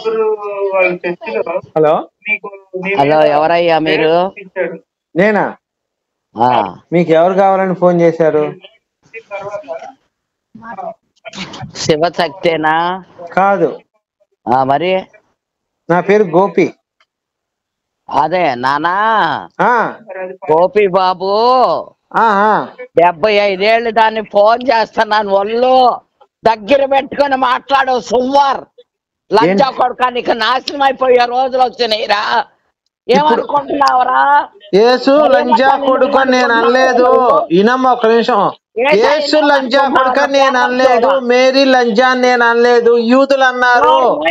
ముగ్గురు వాళ్ళ చర్చిలో హలో మీకు నీ హలో మీద ఎవరయ్యా మీరు ఇచ్చాడు నేనా ఆ, మీకు ఎవరు కావాలని ఫోన్ చేశారు ఇచ్చిన తర్వాత శివశక్తేనా కాదు ఆ, మరి నా పేరు గోపి అదే నానా ఆ మరి అది గోపి బాబు ఆ, ఆ. డెబ్బై ఐదేళ్ళు దాన్ని ఫోన్ చేస్తున్నాను ఒళ్ళు దగ్గర పెట్టుకొని మాట్లాడు సువ్వర్ లంచా కొడుక నీకు నాశనం అయిపోయే రోజులు వచ్చినాయిరా ఏమనుకుంటున్నావురా యేసు లంజా కొడుకు అని నేను అనలేదు ఇనమ్మ ఒక నిమిషం యేసు లంజా కొడుకు అని నేను అనలేదు మేరీ లంజా అని నేను అనలేదు యూదులు అన్నారు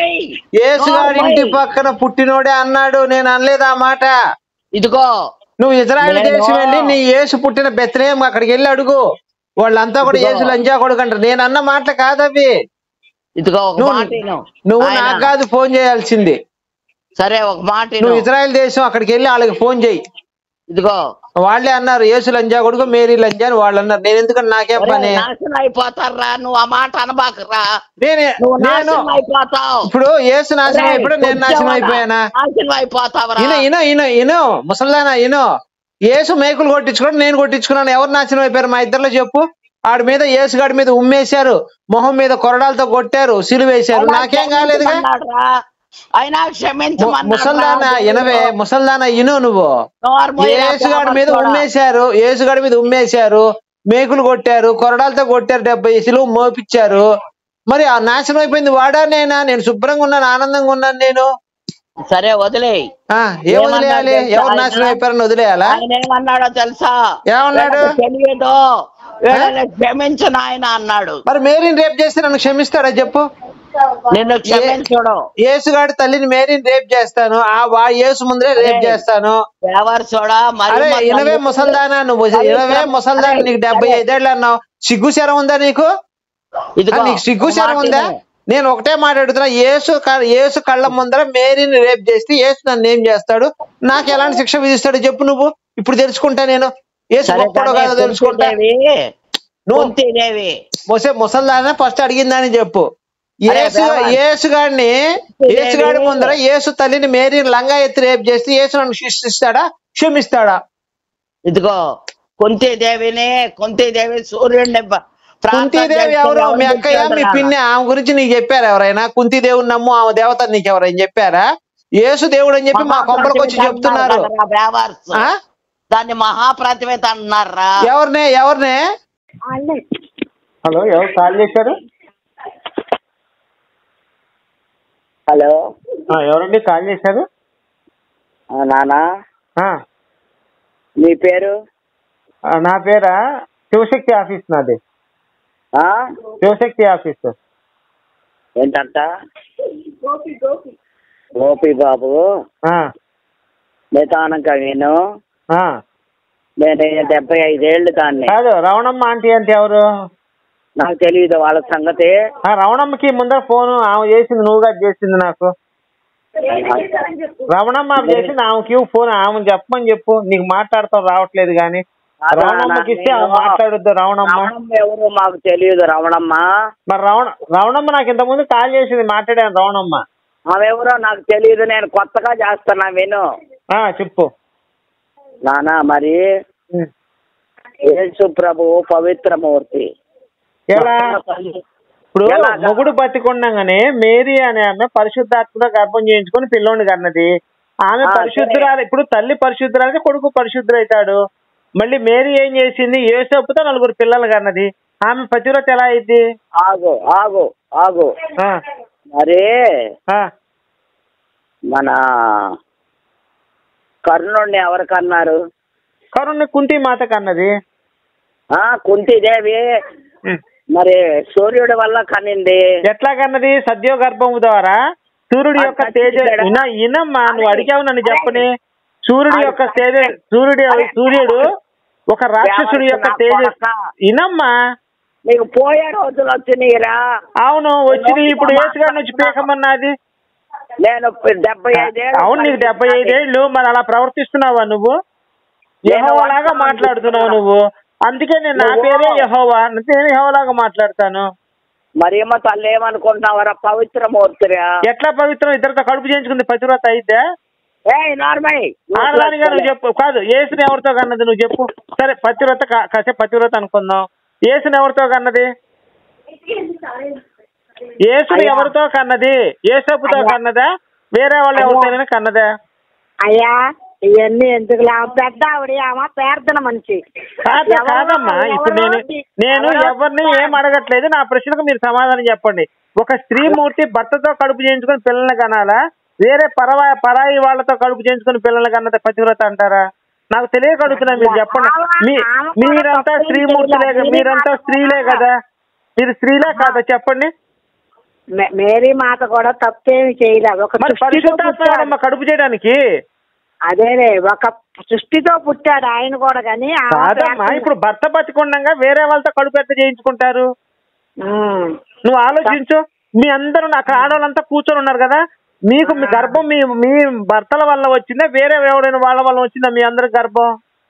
యేసు గారి ఇంటి పక్కన పుట్టినోడే అన్నాడు నేను అనలేదు ఆ మాట ఇదిగో నువ్వు ఇజ్రాయెల్ నేను- దేశం వెళ్ళి నీ యేసు పుట్టిన బెత్రేం అక్కడికి వెళ్ళి అడుగు వాళ్ళంతా కూడా ఇదిగో. యేసు లంజా కొడుకు అంటారు నేను అన్న మాటలు కాదవి ఇదిగో ఒక నువ్వు మాట విను. నువ్వు నాయనా, నాకు కాదు ఫోన్ చేయాల్సింది సరే ఒక మాట విను. నువ్వు ఇజ్రాయెల్ దేశం అక్కడికి వెళ్ళి వాళ్ళకి ఫోన్ చేయి ఇదిగో వాళ్ళే అన్నారు యేసు లంజా కొడుకు మేరీ లంజా అని వాళ్ళు అన్నారు నేను ఎందుకని నాకేం ఒరేయ్, పని నాశనం అయిపోతారా నువ్వు ఆ మాట అనబాకరా నేనే నువ్వు నేను నాశనం అయిపోతావు ఇప్పుడు యేసు నాశనం ఒరేయ్, అయిపోయి నేను నాశనం కొంచెమన్నా అయిపోయానా నాశనం అయిపోతావరా ఇను ఇను ఇను ఇను ముసల్దానా ఇను యేసు మేకులు కొట్టించుకోవడం నేను కొట్టించుకున్నాను ఎవరు నాశనం అయిపోయారు మా ఇద్దరిలో చెప్పు ఆడి మీద యేసు గాడి మీద ఉమ్మేశారు మొహం మీద కొరడాలతో కొట్టారు సిలువేశారు అయినా నాకేం కాలేదుగా క్షమించమన్నాడురా. అయినా ము- క్షమించమన్నాడురా ముసల్దానా దేవుడు. ఇనవే ముసల్దానా ఇను నువ్వు నోరు మూయరా, యేసుగాడి మీద పేపర్ చూడ. ఉమ్మేశారు యేసుగాడి మీద ఉమ్మేశారు మేకులు కొట్టారు కొరడాలతో కొట్టారు డెబ్బై సిలువు మోపించారు మరి ఆ నాశనం అయిపోయింది వాడా నేనా నేను శుభ్రంగా ఉన్నాను ఆనందంగా ఉన్నాను నేను సరే వదిలేయ్ ఆ ఏం ఏమన్నాడు వదిలేయాలి తెలుసా ఎవరు నాశనం ఆయన? అయిపోయారని వదిలేయాలా ఆయన ఏమన్నాడో తెలుసా ఏమన్నాడు? వీళ్ళకి తెలియదు వీళ్ళని క్షమించు నాయన అన్నాడు మరి మేరీని రేప్ చేస్తే నన్ను క్షమిస్తాడా చెప్పు నిన్ను క్షమించడు యేసుగాడి తల్లిని మేరీని రేప్ చేస్తాను ఆ వా యేసు ముందరే రేప్ అరే, చేస్తాను ఎవరు చూడా మరి అరే మా ఇనవే తల్లి- ముసల్దానా నువ్వు అరే, ఇనవే ముసల్దానా నీకు డెబ్బై అరే, ఐదేళ్ళు అన్నావు సిగ్గు శరం ఉందా నీకు ఇదిగో, ఆ, నీకు సిగ్గు ఒక శరం మాట ఉందా విను. నేను ఒకటే మాట అడుగుతున్నా యేసు క- యేసు కళ్ళ ముందర మేరీని రేప్ చేస్తే యేసు నన్ను ఏం చేస్తాడు నాకు ఎలాంటి శిక్ష విధిస్తాడు చెప్పు నువ్వు ఇప్పుడు తెలుసుకుంటా నేను యేసు సరే గొప్పడో కానీ కాదో తెలుసుకుంటా కుంతీదేవి, నువ్వు కుంతీదేవి మొసే ముసల్దానా ఫస్ట్ అడిగిందని చెప్పు అరే యేసు దేవా. యేసుగాడిని యేసుగాడి ముందర యేసు తల్లిని మేరీని లంగా ఎత్తి రేపు చేస్తే యేసు నన్ను శిక్షిస్తాడా క్షమిస్తాడా ఇదిగో కుంతీదేవిని కుంతీదేవి సూర్యుడిని బ- ప్రార్థన కుంతీదేవి చేస్తే ఎవరు ఎవరు మీ అక్కయ్య మీ గుర్తుంటారా? పిన్ని ఆమె గురించి నీకు చెప్పారా ఎవరైనా కుంతీదేవుని నమ్ము ఆమె దేవత నీకు ఎవరైనా చెప్పారా యేసు దేవుడు అని చెప్పి మా కొంపలకు వచ్చి మహాప్రతిమిత చెప్తున్నారు అన్నారు కదరా బేవర్స్. ఆ? దాన్ని మహాప్రతిమిత అన్నారా ఎవరినే ఎవరినే హలో ఎవరు కాల్ చేశారు హలో ఎవరండి కాల్ చేశారు నానా ఆ, మీ పేరు ఆ, నా పేరా శివశక్తి ఆఫీస్ నాది ఆ శివశక్తి ఆఫీస్ ఏంటంట గోపి బాబు ఆ, నిదానంగా విను ఆ. నేను డెబ్బై ఐదేళ్ళు దాన్ని కాదు రవణమ్మ ఆంటీ అంటే ఎవరు నాకు తెలియదు వాళ్ళ సంగతి ఆ రవణమ్మకి ముందర ఫోన్ ఆమె చేసింది నువ్వుగా చేసింది నాకు రవణమ్మ చేసింది ఆమెకి ఫోన్ ఆమె చెప్పమని చెప్పు నీకు మాట్లాడతాం రావట్లేదు కానీ రవణమ్మకి ఇస్తే ఆమె మాట్లాడొద్దు రవణమ్మ రమణమ్మ ఎవరు మాకు తెలియదు రమణమ్మ మరి రవణ రవణమ్మ నాకు ఇంత ముందు కాల్ చేసింది మాట్లాడాను రవణమ్మ ఆమె ఎవరో నాకు తెలియదు నేను కొత్తగా చేస్తున్నా విను ఆ చెప్పు నానా మరి ఉం. యేసు ప్రభువు పవిత్రమూర్తి ఎలా ఇప్పుడు ఎలాగా? మొగుడు బతికుండగానే మేరీ అనే ఆమె పరిశుద్ధాత్మక గర్భం చేయించుకొని పిల్లోని కన్నది ఆమె ఆ, పరిశుద్ధురాలు ఇప్పుడు తల్లి పరిశుద్ధురాలైతే కొడుకు పరిశుద్ధుడైతాడు మళ్ళీ మేరీ ఏం చేసింది ఏసప్పుతో నలుగురు పిల్లలు కన్నది ఆమె పతివ్రత ఎలా అయింది ఆగు ఆగు ఆగు ఆ, మరి ఆ, మన కర్ణుడిని ఎవరికన్నారు కరుణ్ణి కుంతి మాత కన్నది ఆ కుంతిదేవి ఉం. మరి సూర్యుడి వల్ల కనింది ఎట్లా కన్నది సద్యో గర్భము ద్వారా సూర్యుడి యొక్క ఆ తేజ సత్యుడా? ఇన ఇనమ్మా నువ్వు అడిగావు నన్ను చెప్పని సూర్యుడి యొక్క తేజ సూర్యుడు సూర్యుడు ఒక రాక్షసుడి యొక్క తేజ ఇనమ్మా నీకు పోయే రోజులు వచ్చినాయిరా అవును వచ్చింది ఇప్పుడు ఏసుగాడిని వచ్చి పీకమన్నది నేను డెబ్బై ఐదేళ్ళు అవును నీకు డెబ్బై ఐదేళ్ళు మరి అలా ప్రవర్తిస్తున్నావా నువ్వు యహోవాలాగా మాట్లాడుతున్నావు నువ్వు అందుకే నేను నా పేరే యహోవా నేను యహోవాలాగా మాట్లాడతాను మరియమ్మ తల్లి ఏమనుకుంటున్నావరా పవిత్రమూర్తిరా ఎట్లా పవిత్రం ఇద్దరితో కడుపు చేయించుకుంది పతివ్రత అయితే ఏ నార్మల్ ఆడదానిగా నువ్వు చెప్పు కాదు ఏసుని ఎవరితో కన్నది నువ్వు చెప్పు సరే పతివ్రత కా- కాసేపు పతివ్రత అనుకుందాం ఏసుని ఎవరితో కన్నది ఏసుని అయ్యా. ఎవరితో కన్నది ఏసప్పుతో అయ్యా. కన్నదా వేరే వాళ్ళు అయ్యా. ఎవరితోనైనా కన్నదా అయ్యా ఇవన్నీ ఎందుకు పెద్ద ఆవిడ ఆమె పేర్దన మనిషి కాదు ఎవరో- కాదమ్మా ఇప్పుడు నేను ఎవరో- నేను ఎవరో- ఎవరిని ఏం అడగట్లేదు నా ప్రశ్నకు మీరు సమాధానం చెప్పండి ఒక స్త్రీ మూర్తి భర్తతో కడుపు చేయించుకొని పిల్లల్ని కనాలా వేరే పరవా పరాయి వాళ్ళతో కడుపు చేయించుకొని పిల్లల్ని కన్నది పతివ్రత అంటారా నాకు తెలియక అడుగుతున్నా మీరు చెప్పండి మీ మీరంతా స్త్రీమూర్తులే కదా, మీరంతా స్త్రీలే కదా మీరు స్త్రీలే కాదా చెప్పండి మే- మేరీ మాత కూడా తప్పేమి చేయలేదు ఒక మరి సృష్టితో పరిశుద్ధాత్మ పుట్టాడు. ఎవరమ్మా కడుపు చేయడానికి అదేలే ఒక సృష్టితో పుట్టాడు ఆయన కూడా కానీ ఆమె కాదమ్మా పేర్కొన- ఇప్పుడు భర్త బతికుండగా వేరే వాళ్ళతో కడుపు ఎట్ట చేయించుకుంటారు ఉమ్. నువ్వు ఆలోచించు మీ అందరూ అక్కడ ఆడవాళ్ళంతా కూర్చొని ఉన్నారు కదా మీకు మీ గర్భం మీ మీ భర్తల వల్ల వచ్చిందా వేరే ఎవరైనా వాళ్ళ వల్ల వచ్చిందా మీ అందరి గర్భం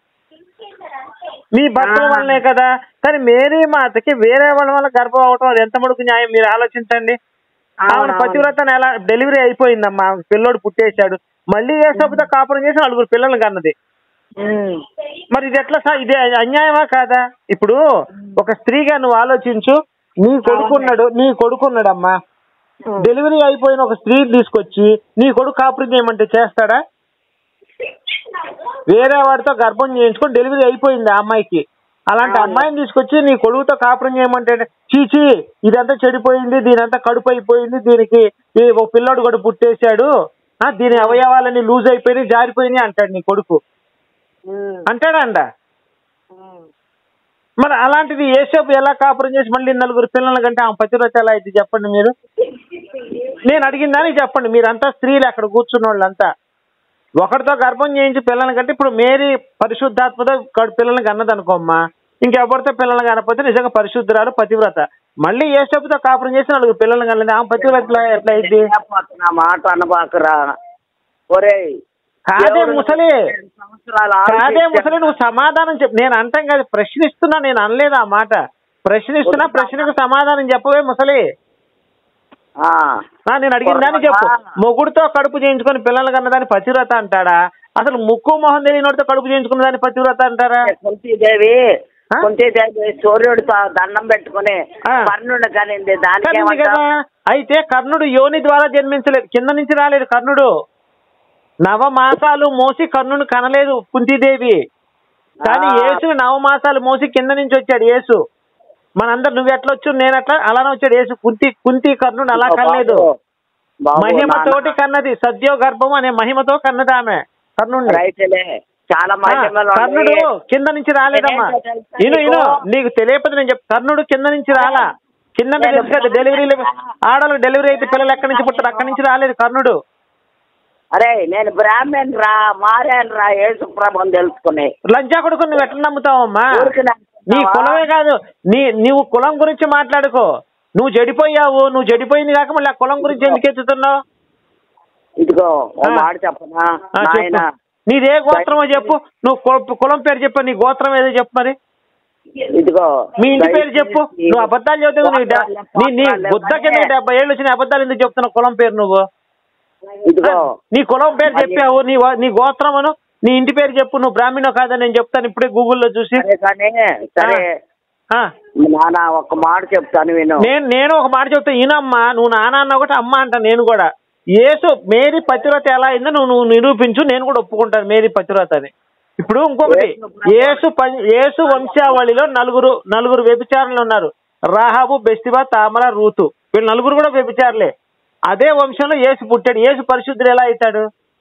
మీ భర్తల ఆ. వల్లనే కదా కానీ మేరీ మాతకి వేరే వాళ్ళ వల్ల గర్భం అవటం అది ఎంత మడుకు న్యాయం మీరు ఆలోచించండి ఆవిడ అవునవును. పతివ్రతను ఎలా డెలివరీ అయిపోయిందమ్మా పిల్లోడు పుట్టేశాడు మళ్ళీ ఏ సభతో కాపురం చేసి నలుగురు పిల్లలు కన్నది ఉమ్. మరి ఇది ఎట్లా సా- ఇది అన్యాయమా కాదా ఇప్పుడు ఒక స్త్రీగా నువ్వు ఆలోచించు నీ కొడుకున్నాడు నీ కొడుకున్నాడమ్మా ఉమ్. డెలివరీ అయిపోయిన ఒక స్త్రీని తీసుకొచ్చి నీ కొడుకు కాపురం చేయమంటే చేస్తాడా వేరే వాడితో గర్భం చేయించుకొని డెలివరీ అయిపోయింది ఆ అమ్మాయికి అలాంటి అవును. అమ్మాయిని తీసుకొచ్చి నీ కొడుకుతో కాపురం చేయమంటే చీచి ఇదంతా చెడిపోయింది దీనంతా కడుపు అయిపోయింది దీనికి ఈ ఒక పిల్లోడు కూడా పుట్టేశాడు ఆ, దీని అవయవాలన్నీ లూజ్ అయిపోయినాయి జారిపోయినాయి అంటాడు నీ కొడుకు ఉమ్. అంటాడంట ఉమ్. మరి అలాంటిది ఏసేపు ఎలా కాపురం చేసి మళ్ళీ నలుగురు పిల్లల కంటే ఆమె పతివ్రత ఎలా అయితే చెప్పండి మీరు నేను అడిగిందని చెప్పండి మీరంతా స్త్రీలు అక్కడ కూర్చున్న వాళ్ళంతా ఒకరితో గర్భం చేయించి పిల్లల్ని కంటే ఇప్పుడు మేరీ పరిశుద్ధాత్మతో కడు- పిల్లల్ని కన్నది అనుకోమ్మా ఇంకెవరితో పిల్లల్ని కనకపోతే నిజంగా పరిశుద్ధురాలు పతివ్రత మళ్ళీ ఏసేపుతో కాపురం చేసి నలుగురు పిల్లల్ని కన్నది ఆమె పతివ్రత ఎట్లా- ఎట్లా అయింది నా మాట అనబాకరా ఒరే కాదే ముసలి సంవత్సరాలు కాదే ఆలోచించాను. ముసలి నువ్వు సమాధానం చెప్పు నేను అంటాం కాదు ప్రశ్నిస్తున్నా నేను అనలేదు ఆ మాట ప్రశ్నిస్తున్నా ప్రశ్నకు సమాధానం చెప్పవే ముసలి ఆ. ఆ, నేను అడిగిన దాన్ని చెప్పు మొగుడుతో కడుపు చేయించుకొని పిల్లలు కన్నదాన్ని పతివ్రత అంటాడా అసలు ముక్కు మొహం తెలియనోడితో కడుపు చేయించుకున్న దాన్ని పతివ్రత అంటారా కుంతీదేవి ఆ? కుంతీదేవి సూర్యుడితో దండం పెట్టుకుని ఆ. కర్ణుడు కనింది కనింది కదా దానికేమంటావు అయితే కర్ణుడు యోని ద్వారా జన్మించలేదు కింద నుంచి రాలేదు కర్ణుడు నవమాసాలు మోసి కర్ణుడు కనలేదు కుంతీదేవి కానీ ఆ. యేసు నవమాసాలు మోసి కింద నుంచి వచ్చాడు యేసు మనందరు నువ్వు ఎట్లా వచ్చు నేను ఎట్లా అలానే వచ్చాడు యేసు కుంతి కుంతి కర్ణుడు అలా కనలేదు బాబు, మహిమతోటి నాన్న. కన్నది సద్యో గర్భం అనే మహిమతో కన్నది ఆమె కర్ణుడిని రైతులే చాలా ఆ, మహిమలు కర్ణుడు ఉన్నాయి. కింద నుంచి రాలేదమ్మా నేనేంటో తెలుసా ఇను ఇను నీకు? నీకు తెలియకపోతే నేను చెప్ కర్ణుడు కింద నుంచి రాలా కింద నేను తెలుసు కదా డెలివరీలు ఆడలు డెలివరీ అయితే పిల్లలు ఎక్కడి నుంచి పుట్టారు అక్కడి నుంచి రాలేదు కర్ణుడు అరే నేను బ్రాహ్మణ్ రా మారాను రా యేసు ప్రభుని తెలుసుకుని లంచా కొడుకు నువ్వు ఎట్లా నమ్ముతావమ్మా ఊరికి నమ్ముతావా? నీ కులమే కాదు నీ నీవు కులం గురించి మాట్లాడుకో నువ్వు చెడిపోయావు నువ్వు చెడిపోయింది కాక మళ్ళీ ఆ కులం గురించి ఎందుకు ఎత్తుతున్నావు ఇదిగో ఓ ఆ. మాట చెప్పనా ఆ, నాయన చెప్పు నీదే గోత్రమో చెప్పు నువ్వు కుల- కులం పేరు చెప్పు నీ గోత్రం ఏదో చెప్పు మరి ఇదిగో మీ ఇంటి పేరు చెప్పు నువ్వు అబద్ధాలు చెబుతావు నీ డ- నీ నీ బుద్ధ కింద డెబ్బై ఏళ్ళు వచ్చిన అబద్ధాలు ఎందుకు చెప్తున్నావు కులం పేరు నువ్వు ఇదిగో నీ కులం పేరు చెప్పావు నీ వ- నీ గోత్రమును నీ ఇంటి పేరు చెప్పు నువ్వు బ్రాహ్మణో కాదని నేను చెప్తాను ఇప్పుడే గూగుల్లో చూసి సరే కానీ సరే ఆ, నాన్న ఒక మాట చెప్తాను విను నేను నేను ఒక మాట చెప్తా ఈనమ్మా నువ్వు నాన్న అన్న ఒకటి అమ్మ అంట నేను కూడా యేసు మేరీ పతివ్రత ఎలా అయిందో నువ్వు నువ్వు నిరూపించు నేను కూడా ఒప్పుకుంటాను మేరీ పతివ్రత అని ఇప్పుడు ఇంకొకటి యేసు పం- యేసు వంశావళిలో నలుగురు నలుగురు వ్యభిచారులు ఉన్నారు రాహాబు బెస్తిబా తామర రూతు వీళ్ళు నలుగురు కూడా వ్యభిచారులే అదే వంశంలో యేసు పుట్టాడు యేసు పరిశుద్ధుడు ఎలా అవుతాడు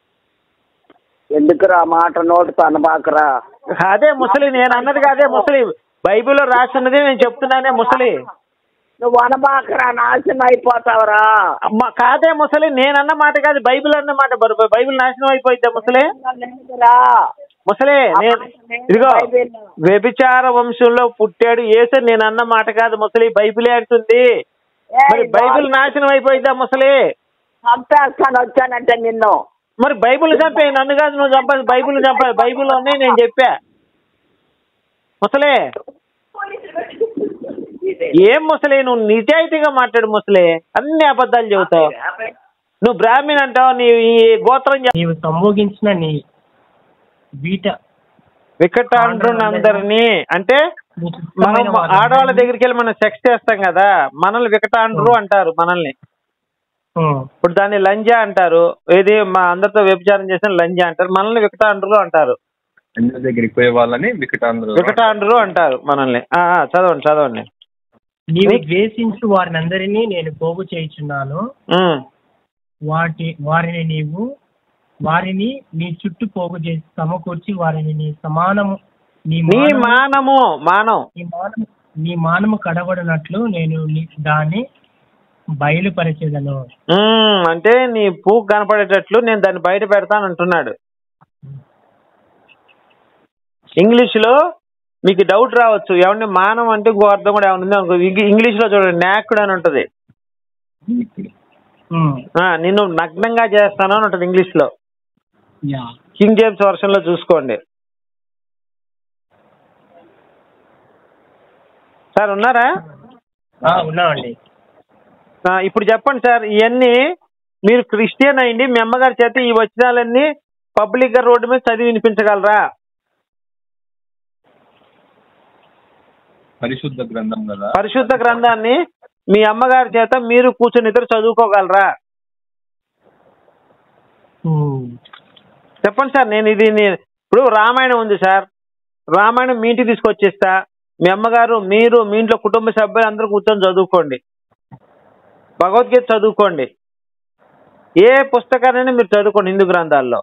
ఎందుకురా మాట నోటితో అనబాకరా అదే ముసలి నేను అన్నది కాదే ముసలి బైబిల్లో రాస్తున్నది నేను చెప్తున్నానే ముసలి నువ్వు అనబాకరా నాశనం అయిపోతావురా అమ్మ కాదే ముసలి నేను అన్న మాట కాదు బైబిల్ అన్న మాట బరు- బైబిల్ నాశనం అయిపోయిందా ముసలి లేదురా. ముసలే నేను ఇదిగో వ్యభిచార వంశంలో పుట్టాడు ఏసు నేను అన్న మాట కాదు ముసలి బైబిలే అంటుంది ఏయ్, మరి బైబిల్ నాశనం అయిపోయిందా ముసలి చంపేస్తాను వచ్చానంటే నిన్ను మరి బైబిల్ చంపే నన్ను కాదు నువ్వు చంపాలి బైబిల్ చంపాలి బైబిల్ ఉన్నాయి నేను చెప్పా ముసలే ఏం ముసలి నువ్వు నిజాయితీగా మాట్లాడు ముసలి అన్ని అబద్ధాలు చెబుతావు నువ్వు బ్రాహ్మణ్ అంటావు నీ ఈ గోత్రం చెప్- నీవు సంభోగించిన నీ వీట వికటాండ్రునందరినీ అంటే నీ మనం ఇష్టమైన వారిని- ఆడవాళ్ళ దగ్గరికి వెళ్ళి మనం సెక్స్ చేస్తాం కదా మనల్ని వికటాండ్రు అంటారు మనల్ని ఉమ్, ఇప్పుడు దాన్ని లంజా అంటారు ఏది మా అందరితో వ్యభిచారం చేసిన లంజా అంటారు మనల్ని వికటాండ్రులు అంటారు అందరి దగ్గరికి పోయే వాళ్ళని వికటాంధ్రులు వికటాండ్రు అంటారు మనల్ని ఆ, ఆ, చదవండి చదవండి నీవు నీ- ద్వేషించు వారిని అందరినీ నేను పోగు చేయుచున్నాను ఉమ్, వాటి వారిని నీవు వారిని నీ చుట్టూ పోగు చేసి సమకూర్చి వారిని నీ సమానము నీ నీ మానము- మానము మానం నీ మానము నీ మానము కడబడినట్లు నేను నీ- దాన్ని బయలుపరిచేదను ఉమ్, అంటే నీ పువ్వు కనపడేటట్లు నేను దాన్ని బయట పెడతాను అంటున్నాడు ఇంగ్లీష్ లో మీకు డౌట్ రావచ్చు ఏమంటే మానం అంటే ఇంకో అర్థం కూడా ఏమన్నా ఉంది అనుకో ఇంగ్లీష్ లో చూడండి నాకుడు అని ఉంటది ఉమ్, ఆ, నిన్ను నగ్నంగా చేస్తాను అని ఉంటది ఇంగ్లీష్ లో యా కింగ్ జేమ్స్ వర్షన్ లో చూసుకోండి సార్ ఉన్నారా ఆ, ఉన్నామండి ఆ, ఇప్పుడు చెప్పండి సార్ ఇవన్నీ మీరు క్రిస్టియన్ అయింది మీ అమ్మగారి చేత ఈ వచనాలన్నీ పబ్లిక్ గా రోడ్డు మీద చదివి వినిపించగలరా పరిశుద్ధ గ్రంథం కదా పరిశుద్ధ గ్రంథాన్ని మీ అమ్మగారి చేత మీరు కూర్చొని ఇద్దరు చదువుకోగలరా ఉమ్, చెప్పండి సార్ నేను ఇది నే- ఇప్పుడు రామాయణం ఉంది సార్ రామాయణం మీ ఇంటికి తీసుకొచ్చేస్తా మీ అమ్మగారు మీరు మీ ఇంట్లో కుటుంబ సభ్యులు అందరూ కూర్చొని చదువుకోండి భగవద్గీత చదువుకోండి ఏ పుస్తకాన్నైనా మీరు చదువుకోండి హిందూ గ్రంథాల్లో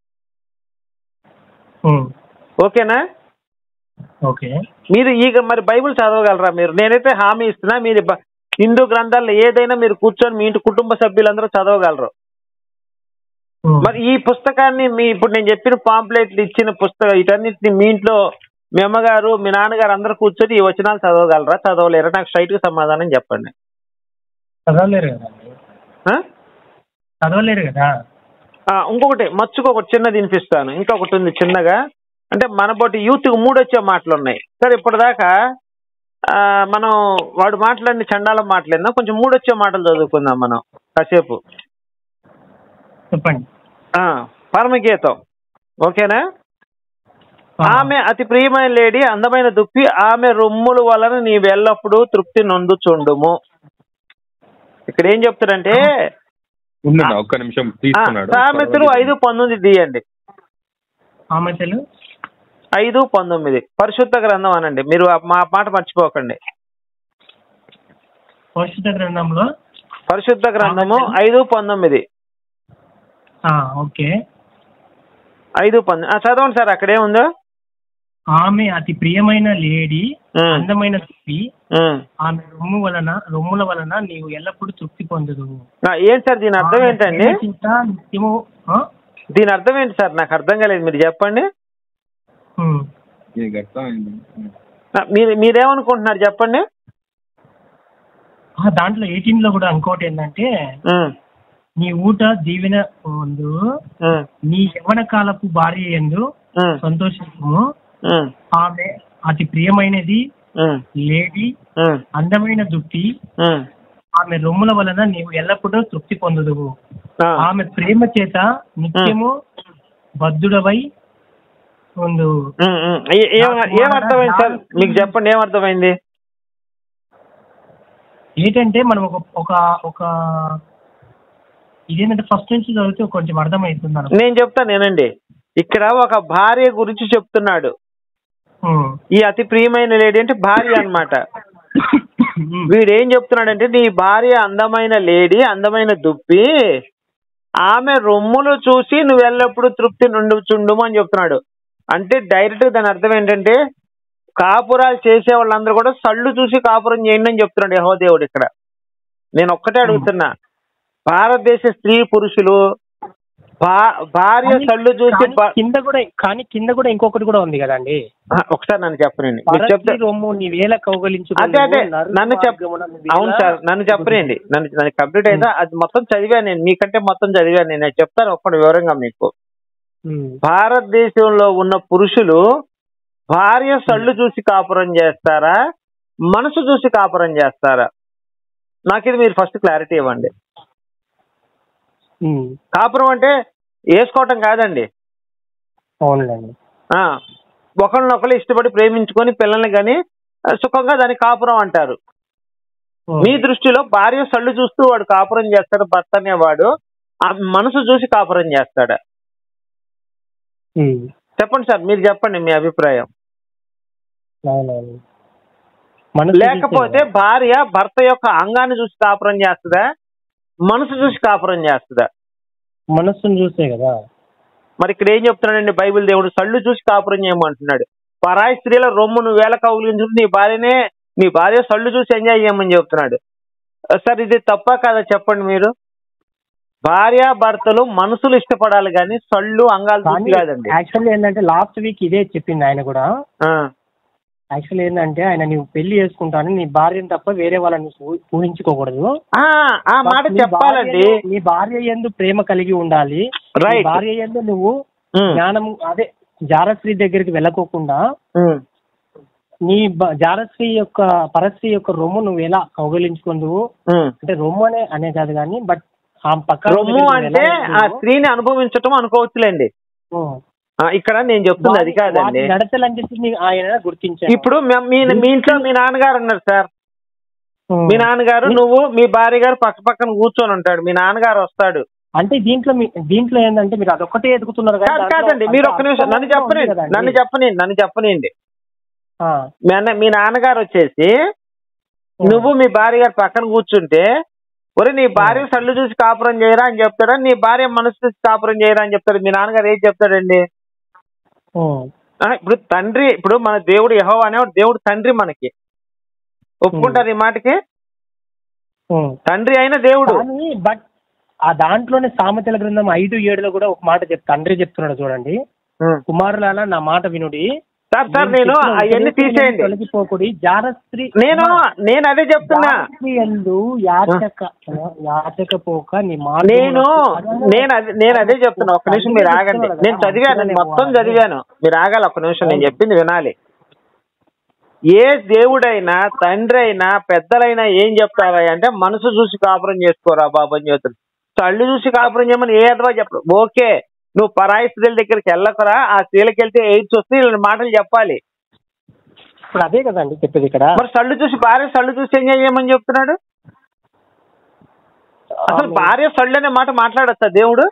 ఉమ్, ఓకేనా ఓకే మీరు ఈ మరి బైబిల్ చదవగలరా మీరు నేనైతే హామీ ఇస్తున్నా మీరు బ- హిందూ గ్రంథాల్లో ఏదైనా మీరు కూర్చొని మీ ఇంటి కుటుంబ సభ్యులందరూ చదవగలరు ఉమ్, మరి ఈ పుస్తకాన్ని మీ ఇప్పుడు నేను చెప్పిన పాంప్లెట్లు ఇచ్చిన పుస్తకం వీటన్నిటిని మీ ఇంట్లో మీ అమ్మగారు మీ నాన్నగారు అందరూ కూర్చొని ఈ వచనాలు చదవగలరా చదవలేరా నాకు స్ట్రైట్ గా సమాధానం చెప్పండి చదవలేరు కదా ఆ? చదవలేరు కదా ఆ, ఇంకొకటి మచ్చుకు ఒకటి చిన్నది వినిపిస్తాను ఇంకొకటి ఉంది చిన్నగా అంటే మన బట్టి యూత్ మూడొచ్చే మాటలు ఉన్నాయి సరే ఇప్పటిదాకా ఆ, మనం వాడు మాట్లాడిన చండాలం మాట్లాడినా కొంచెం మూడొచ్చే మాటలు చదువుకుందాం మనం కాసేపు చెప్పండి ఆ, పరమగీతం ఓకేనా ఆ, ఆమె అతి ప్రియమైన లేడీ అందమైన దుప్పి ఆమె రొమ్ముల వలన నీ ఎల్లప్పుడూ తృప్తి నొందుచుండుము ఇక్కడ ఏం చెప్తాడంటే ఉండండి ఒక్క నిమిషం ఆ, తీసుకున్నాడు సామెతలు ఐదు పంతొమ్మిది తీయండి సామెతలు ఐదు పంతొమ్మిది పరిశుద్ధ గ్రంథం అనండి మీరు ఆ మా మాట మర్చిపోకండి పరిశుద్ధ గ్రంథంలో పరిశుద్ధ గ్రంథము ఐదు పంతొమ్మిది ఆ, ఓకే ఐదు పంతొమ్మిది ఆ, చదవండి సార్ అక్కడ ఏముందో ఆమె అతి ప్రియమైన లేడీ ఉమ్, అందమైన దుప్పి ఉమ్. ఆమె రొమ్ము వలన రొమ్ముల వలన నీవు ఎల్లప్పుడూ తృప్తి పొందదు ఆ, ఏంటి సార్ దీని అర్థం ఏంటండి ఆమె చింత నిత్యము ఆ? దీని అర్థం ఏంటి సార్ నాకు అర్థం కాలేదు మీరు చెప్పండి ఉమ్. నీకు అర్థమైంది ఆ, మీరు మీరేమనుకుంటున్నారు చెప్పండి ఆ, దాంట్లో ఎయిటీన్ లో కూడా ఇంకోటి ఏంటంటే ఉమ్, నీ ఊట దీవెన ఉందు ఉమ్, నీ యవన కాలపు భార్య ఎందు ఉమ్, సంతోషము ఉమ్, ఆమె అతి ప్రియమైనది ఉమ్, లేడీ ఉమ్, అందమైన దుప్పి ఉమ్. ఆమె రొమ్ముల వలన నీవు ఎల్లప్పుడూ తృప్తి పొందదువు ఆ, ఆమె ప్రేమ చేత నిత్యము బద్ధుడవై ఉండు ఉమ్, ఉమ్. ఏ- ఏం ఏం అర్థమైంది సార్ మీకు చెప్పండి ఏం అర్థమైంది ఏంటంటే మనం ఒక ఒక ఒక ఇదేంటంటే ఫస్ట్ నుంచి చదివితే కొంచెం అర్థమవుతుంది మనకు. నేను చెప్తాను నేనండి ఇక్కడ ఒక భార్య గురించి చెప్తున్నాడు ఉమ్. ఈ అతి ప్రియమైన లేడీ అంటే భార్య అన్నమాట ఉమ్. వీడు ఏం చెప్తున్నాడంటే నీ భార్య అందమైన లేడీ అందమైన దుప్పి ఆమె రొమ్ములు చూసి నువ్వు ఎల్లప్పుడూ తృప్తి నుండుచుండుము అని చెప్తున్నాడు అంటే డైరెక్ట్ దాని అర్థం ఏంటంటే కాపురాలు చేసే వాళ్ళందరూ కూడా సళ్ళు చూసి కాపురం చేయండి అని చెప్తున్నాడు యహో దేవుడు ఇక్కడ నేను ఒక్కటే అడుగుతున్నా భారతదేశ స్త్రీ పురుషులు భా- భార్య కానీ- సళ్ళు చూసి కానీ భ- కింద కూడా కానీ కింద కూడా ఇంకొకటి కూడా ఉంది కదండి ఆ, ఒకసారి నన్ను చెప్పనండి మీరు చెప్తే పరస్త్రీ రొమ్ము నీ వేల కౌగలించు అదే అదే నన్ను చెప్ అవును సార్ నన్ను చెప్పనండి నన్ను నన్ను కంప్లీట్ అయితే అది మొత్తం చదివాను నేను మీకంటే మొత్తం చదివాను నేను నేను చెప్తాను ఒక్కటి వివరంగా మీకు భారతదేశంలో ఉన్న పురుషులు భార్య సళ్ళు చూసి కాపురం చేస్తారా మనసు చూసి కాపురం చేస్తారా నాకు ఇది మీరు ఫస్ట్ క్లారిటీ ఇవ్వండి ఉమ్, కాపురం అంటే వేసుకోవటం కాదండి అవునులేండి ఆ ఒకరినొకరు ఇష్టపడి ప్రేమించుకొని పిల్లల్ని కానీ సుఖంగా దాన్ని కాపురం అంటారు ఉమ్, మీ దృష్టిలో భార్య సళ్ళు చూస్తూ వాడు కాపురం చేస్తాడు భర్త అనేవాడు ఆ మనసు చూసి కాపురం చేస్తాడా ఉమ్, చెప్పండి సార్ మీరు చెప్పండి మీ అభిప్రాయం అవునవును మనసు చూసే లేకపోతే కదా. భార్య భర్త యొక్క అంగాన్ని చూసి కాపురం చేస్తుందా మనసు చూసి కాపురం చేస్తుందా మనస్సును చూసే కదా మరి ఇక్కడ ఏం చెప్తున్నాడండి బైబిల్ దేవుడు సళ్ళు చూసి కాపురం చేయమంటున్నాడు పరాయి స్త్రీల రొమ్మును వేల కౌగిలించుకుని నీ భార్యనే నీ భార్య సళ్ళు చూసి ఎంజాయ్ చేయమని చెప్తున్నాడు సార్ ఇది తప్ప కదా చెప్పండి మీరు భార్య భర్తలు మనసులు ఇష్టపడాలి కానీ సళ్ళు అంగాలు కానీ చూసి కాదండి యాక్చువల్లీ ఏంటంటే లాస్ట్ వీక్ ఇదే చెప్పింది ఆయన కూడా ఆ, యాక్చువల్లీ ఏంటంటే ఆయన నీవు పెళ్లి చేసుకుంటాను నీ భార్యను తప్ప వేరే వాళ్ళని ఊ- ఊహించుకోకూడదు ఆ, ఆ మాట నీ చెప్పాలండి భార్యను- నీ భార్య ఎందు ప్రేమ కలిగి ఉండాలి నీ Right. భార్య ఎందు నువ్వు ఉమ్, జ్ఞానం అదే జారశ్రీ దగ్గరికి వెళ్ళకోకుండా ఉమ్, నీ బ- జారశ్రీ యొక్క పరశ్రీ యొక్క రొమ్ము నువ్వు ఎలా కౌగలించుకుందువు ఉమ్. అంటే రొమ్ము అనే అనే కాదు కానీ బట్ ఆ పక్క రొమ్ము అంటే ఆ స్త్రీని అనుభవించటం అనుకోవచ్చులేండి ఆ, ఇక్కడ నేను చెప్తుంది అది కాదండి నడతలు అని చెప్పి నీ- ఆయన గుర్తించాను ఇప్పుడు మే- మీ మీ ఇంట్లో మీ నాన్నగారు ఉన్నారు సార్ మీ నాన్నగారు నువ్వు మీ భార్య గారు పక్క పక్కన కూర్చొని ఉంటాడు మీ నాన్నగారు వస్తాడు అంటే దీంట్లో మీ దీంట్లో ఏంటంటే మీరు అదొక్కటే ఎదుగుతున్నారు కానీ కాదు దాంట్లో కాదండి మీరు ఒక్క నిమిషం నన్ను అర్థం ఉంది చెప్పనండి కదండి. నన్ను చెప్పనండి నన్ను చెప్పనండి ఆ, మీ అన్న మీ నాన్నగారు వచ్చేసి నువ్వు మీ భార్య గారు పక్కన కూర్చుంటే ఒరే నీ భార్య సళ్ళు చూసి కాపురం చేయరా అని చెప్తాడా నీ భార్య మనసు చూసి కాపురం చేయరా అని చెప్తాడు మీ నాన్నగారు ఏం చెప్తాడండి ఉమ్, ఆ, ఇప్పుడు తండ్రి ఇప్పుడు మన దేవుడు యహోవా అనేవాడు దేవుడు తండ్రి మనకి ఒప్పుకుంటారు ఈ మాటకి ఉమ్. తండ్రి అయిన దేవుడు కానీ బట్ ఆ దాంట్లోనే సామెతల గ్రంథం ఐదు ఏడులో కూడా ఒక మాట చెప్ తండ్రి చెప్తున్నాడు చూడండి ఉం. కుమారులారా నా మాట వినుడి సార్ సార్ నేను చెప్పిన అవన్నీ ఉపదేశములను తీసేయండి తొలగిపోకుడి జారస్త్రీ నేను నేను అదే చెప్తున్నా జారస్త్రీ యందు యాచక యాచకపోక నీ మాట నేను నేను అదే నేను అదే చెప్తున్నా ఒక్క నిమిషం మీరు ఆగండి నేను చదివాను నేను మొత్తం చదివాను మీరు ఆగాలి ఒక్క నిమిషం నేను చెప్పింది వినాలి ఏ దేవుడైనా తండ్రి అయినా పెద్దలైనా ఏం చెప్తారా అంటే మనసు చూసి కాపురం చేసుకోరా బాబు అని చెప్తారు కళ్ళు చూసి కాపురం చేయమని ఏ అథవా చెప్పరు ఓకే నువ్వు పరాయి స్త్రీల దగ్గరికి వెళ్ళకరా ఆ స్త్రీలకు వెళ్తే ఎయిడ్స్ వస్తే ఇలాంటి మాటలు చెప్పాలి ఇప్పుడు అదే కదండి చెప్పేది ఇక్కడ మరి సళ్ళు చూసి భార్య సళ్ళు చూసి ఎంజాయ్ చేయమని చెప్తున్నాడు అసలు భార్య సళ్ళు అనే మాట మాట్లాడచ్చా దేవుడు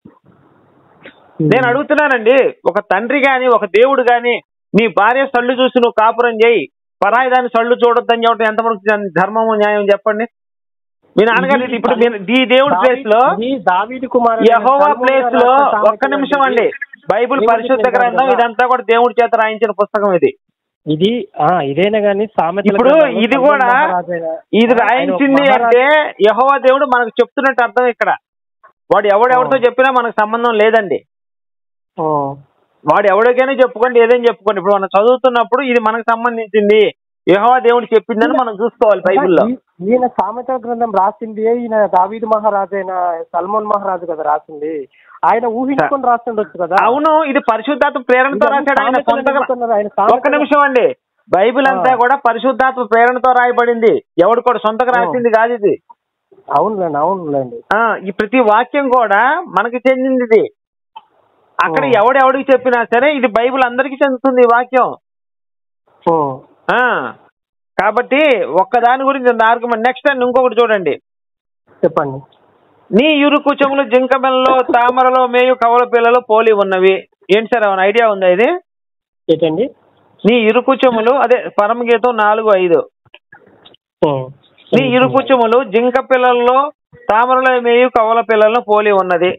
నేను అడుగుతున్నానండి ఒక తండ్రి గాని ఒక దేవుడు గాని నీ భార్య సళ్ళు చూసి నువ్వు కాపురం చేయి పరాయి దాన్ని సళ్ళు చూడొద్దని చెప్పడం ఎంతవరకు ధర్మము న్యాయం చెప్పండి మీ నాన్నగారు ఇది ఇప్పుడు మీరు- ఈ దేవుడి ప్లేస్ లో ఇది దావీదు కుమార్ యహోవా ప్లేస్ లో ఒక్క నిమిషం అండి బైబిల్ పరిశుద్ధ గ్రంథం ఇదంతా కూడా దేవుడి చేత రాయించిన పుస్తకం ఇది ఇది ఆ ఇదేనా గానీ సామెతల ఇప్పుడు గ్రంథంలో ఇది సల్మాన్ కూడా మహారాజైన- ఇది ఆయన ఒక రాయించింది మహారాజు. అంటే యహోవా దేవుడు మనకు చెప్తున్నట్టు అర్థం ఇక్కడ వాడు ఎవడెవరితో చెప్పినా మనకు సంబంధం లేదండి ఓ. వాడు ఎవడికైనా చెప్పుకోండి ఏదైనా చెప్పుకోండి ఇప్పుడు మనం చదువుతున్నప్పుడు ఇది మనకు సంబంధించింది యెహోవా దేవుడు చెప్పిందని మనం చూసుకోవాలి బైబిల్లో ఈ- ఈయన సామెతల గ్రంథం రాసింది ఈయన దావీదు మహారాజు అయిన సల్మాన్ మహారాజు కదా రాసింది ఆయన ఊహించుకొని రాస్తుండొచ్చు కదా అవును ఇది పరిశుద్ధాత్మ ప్రేరణతో రాశాడు ఆయన సామెతలు సొంతగా చెప్తున్నారు, ఆయన సామెతలు- ఒక్క నిమిషం అండి బైబిల్ అంతా కూడా పరిశుద్ధాత్మ ప్రేరణతో రాయబడింది ఎవడు కూడా సొంతగా రాసింది కాదు ఇది అవునులేండి అవునులేండి ఆ ఈ ప్రతి వాక్యం కూడా మనకి చెందింది ఇది అక్కడ ఓ. ఎవడెవడికి చెప్పినా సరే ఇది బైబిల్ అందరికీ చెందుతుంది ఈ వాక్యం ఓ. ఆ కాబట్టి ఒక్కదాని గురించి ఆర్గ్యుమెంట్ నెక్స్ట్ అండ్ ఇంకొకటి చూడండి చెప్పండి నీ ఇరుకు చెములు జింకమెల్లో తామరలో మేయు కవల పిల్లలు పోలి ఉన్నవి ఏంటి సార్ ఏమైనా ఐడియా ఉందా ఇది ఏంటండి నీ ఇరుకు చెములు అదే పరమగీతం నాలుగు ఐదు ఓ. నీ ఇరుకు చెములు జింక పిల్లల్లో తామరలో మేయు కవల పిల్లలను పోలి ఉన్నది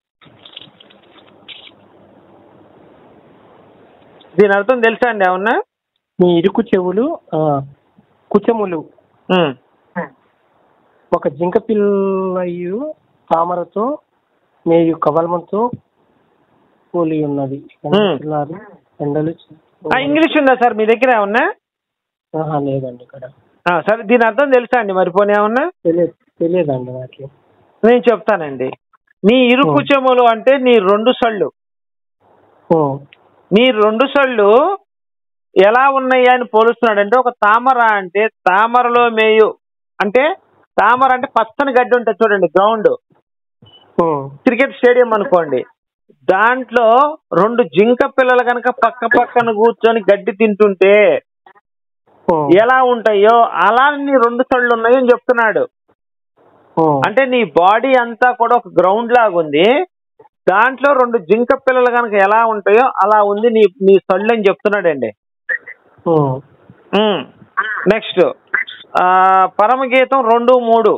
దీని అర్థం తెలుసా అండి ఏమన్నా నీ ఇరుకు చెవులు ఆ, కుచములు ఉమ్. ఒక జింక పిల్లయు తామరతో మేయు కవలమంతో పోలి ఉన్నది పిల్లలు ఎండలు ఆ, ఇంగ్లీష్ ఉందా సార్ మీ దగ్గర ఏమన్నా ఆహా, లేదండి ఇక్కడ ఆ, సరే దీని అర్థం తెలుసా అండి మరి పోనీ ఏమన్నా తెలియదు తెలియదండి నాకు నేను చెప్తానండి నీ ఇరుకు చెములు అంటే నీ రెండు సళ్ళు ఓ. నీ రెండు సళ్ళు ఎలా ఉన్నాయి అని పోలుస్తున్నాడు అంటే ఒక తామర అంటే తామరలో మేయు అంటే తామర అంటే పచ్చని గడ్డి ఉంటుంది చూడండి గ్రౌండ్ ఉమ్, క్రికెట్ స్టేడియం అనుకోండి దాంట్లో రెండు జింక పిల్లలు కనుక పక్క పక్కన కూర్చొని గడ్డి తింటుంటే ఉమ్, ఎలా ఉంటాయో అలా నీ రెండు కళ్ళు ఉన్నాయి అని చెప్తున్నాడు ఉమ్, అంటే నీ బాడీ అంతా కూడా ఒక గ్రౌండ్ లాగా ఉంది దాంట్లో రెండు జింక పిల్లలు కనుక ఎలా ఉంటాయో అలా ఉంది నీ నీ సళ్ళు అని చెప్తున్నాడండి ఉమ్, నెక్స్ట్ పరమగీతం రెండు మూడు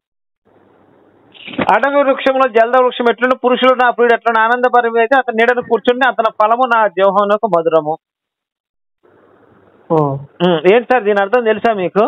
అడవి వృక్షంలో జలద వృక్షం ఎట్లుండి పురుషులు నా ప్రియుడు ఎట్లా ఆనందపరమి అయితే అతని నీడను కూర్చుండి అతని ఫలము నా జీవనకు మధురము ఉమ్. ఉమ్, ఏంటి సార్ దీని అర్థం తెలుసా మీకు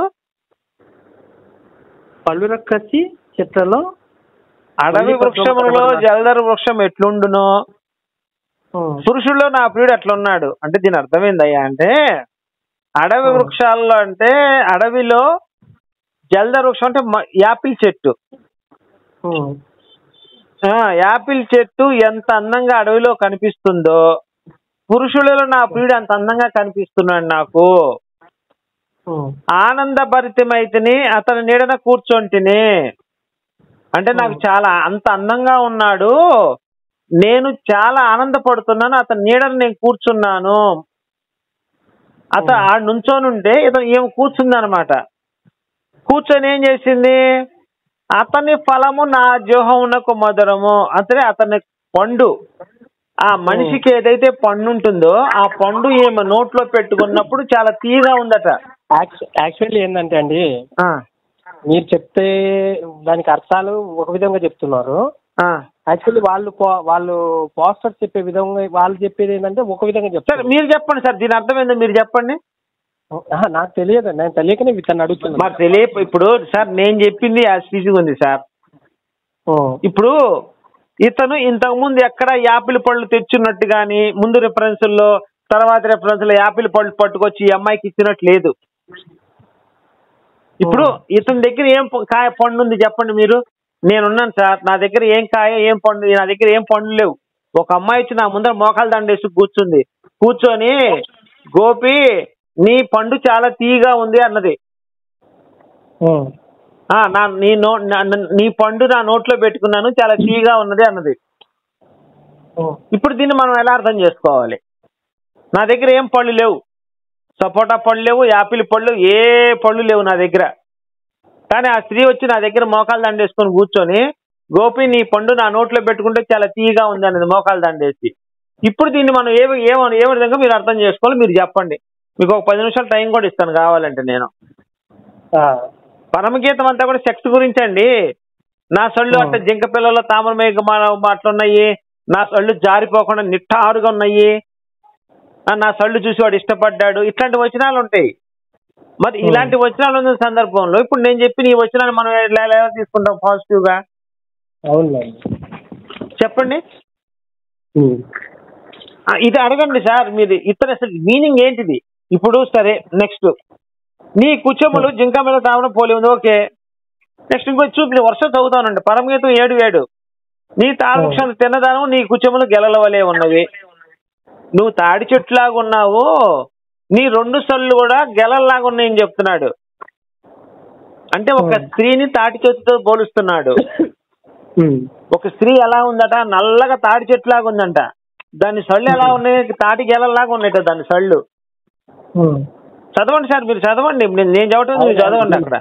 పళ్ళు రక్కసి చెట్లలో అడవి వృక్షములలో జలదర వృక్షం ఎట్లుండునో ఉమ్, పురుషుల్లో నా ప్రియుడు ఎట్లున్నాడు అంటే దీని అర్థం ఏందయ్యా అంటే అడవి వృక్షాల్లో అంటే అడవిలో జలదర వృక్షం అంటే మ- యాపిల్ చెట్టు ఉమ్, ఆ, యాపిల్ చెట్టు ఎంత అందంగా అడవిలో కనిపిస్తుందో పురుషులలో నా ప్రియుడు అంత అందంగా కనిపిస్తున్నాడు నాకు ఉమ్, ఆనందభరితమైతిని అతని నీడన కూర్చొంటిని అంటే నాకు చాలా అంత అందంగా ఉన్నాడు నేను చాలా ఆనందపడుతున్నాను అతని నీడన నేను కూర్చున్నాను అత ఆ నుంచోనుంటే ఇతను ఏం కూర్చుందనమాట కూర్చొని ఏం చేసింది అతని ఫలము నా జోహమునకు మధురము అంటే అతని పండు ఆ మనిషికి ఏదైతే పండు ఉంటుందో ఆ పండు ఏమో నోట్లో పెట్టుకున్నప్పుడు చాలా తీగా ఉందట యాక్చు- యాక్చువల్లీ ఏంటంటే అండి ఆ, మీరు చెప్తే దానికి అర్థాలు ఒక విధంగా చెప్తున్నారు ఆ. యాక్చువల్లీ వాళ్ళు పో- వాళ్ళు పోస్టర్స్ చెప్పే విధంగా వాళ్ళు చెప్పేది ఏంటంటే ఒక విధంగా సార్ చెప్తారు మీరు చెప్పండి సార్ దీని అర్థం ఏందో మీరు చెప్పండి ఆహా, నాకు తెలియదు నేను తెలియకనే ఇతను అడుగుతున్నాను మాకు తెలియ ఇప్పుడు సార్ నేను చెప్పింది యాజ్ ఉంది సార్ ఉమ్, ఇప్పుడు ఇతను ఇంతకు ముందు ఎక్కడ యాపిల్ పళ్ళు తెచ్చున్నట్టు గాని ముందు రిఫరెన్సుల్లో తర్వాత రెఫరెన్స్ లో యాపిల్ పళ్ళు పట్టుకొచ్చి ఈ అమ్మాయికి ఇచ్చినట్టు లేదు ఇప్పుడు ఇతని దగ్గర ఏం ప- కాయ పండు ఉంది చెప్పండి మీరు నేనున్నాను సార్ నా దగ్గర ఏం కాయ ఏం పండు నా దగ్గర ఏం పండ్లు లేవు ఒక అమ్మాయి వచ్చి నా ముందర మోకాలు దండేసి కూర్చుంది కూర్చొని గోపి నీ పండు చాలా తీయగా ఉంది అన్నది ఉమ్, ఆ నా నీ నో నా- నా- నీ పండు నా నోట్లో పెట్టుకున్నాను చాలా తీయగా ఉన్నది అన్నది ఉమ్, ఇప్పుడు దీన్ని మనం ఎలా అర్థం చేసుకోవాలి నా దగ్గర ఏం పళ్ళు లేవు సపోటా పళ్ళు లేవు యాపిల్ పళ్ళు ఏ పళ్ళు లేవు నా దగ్గర కానీ ఆ స్త్రీ వచ్చి నా దగ్గర మోకాలు దండేసుకొని కూర్చొని గోపి నీ పండు నా నోట్లో పెట్టుకుంటే చాలా తీయగా ఉంది అన్నది మోకాలు దండేసి ఇప్పుడు దీన్ని మనం ఏ ఏ ఏ విధంగా మీరు అర్థం చేసుకోవాలి మీరు చెప్పండి మీకు ఒక పది నిమిషాలు టైం కూడా ఇస్తాను కావాలంటే నేను ఆ, పరమగీతం అంతా కూడా సెక్స్ గురించి అండి నా సళ్ళు అంటే జింక పిల్లలు తామర మేఘ మాటలున్నాయి నా సళ్ళు జారిపోకుండా నిట్టారుగా ఉన్నాయి ఆ, నా సళ్ళు చూసి వాడు ఇష్టపడ్డాడు ఇట్లాంటి వచనాలు ఉంటాయి మరి ఇలాంటి వచనాలు ఉన్న సందర్భంలో ఇప్పుడు నేను చెప్పిన ఈ వచనాన్ని మనం ఎలా ఎలా తీసుకుంటాం పాజిటివ్ గా అవునులేండి చెప్పండి ఉమ్, ఆ, ఇది అడగండి సార్ మీరు ఇతర అసలు మీనింగ్ ఏంటిది ఇప్పుడు సరే నెక్స్ట్ నీ కుచములు జింక మీద తామర పోలి ఉంది ఓకే నెక్స్ట్ ఇంకో చూపి వర్షం చదువుతానండి పరమగీతం ఏడు ఏడు నీ తాళవృక్షం తిన్నదానం నీ కుచములు గెలల వలె ఉన్నవి నువ్వు తాడి చెట్టులాగా ఉన్నావు నీ రెండు సళ్ళు కూడా గెలల్లాగా ఉన్నాయని చెప్తున్నాడు అంటే ఒక స్త్రీని తాటి చెట్టుతో పోలుస్తున్నాడు ఉమ్, ఒక స్త్రీ ఎలా ఉందట నల్లగా తాడి చెట్టులాగా ఉందంట దాని సళ్ళు ఎలా ఉన్నాయి తాటి గెలల్లాగా ఉన్నాయట దాని సళ్ళు ఉమ్. చదవండి సార్ మీరు చదవండి నేను నేను చదవటం మీరు చదవండి అక్కడ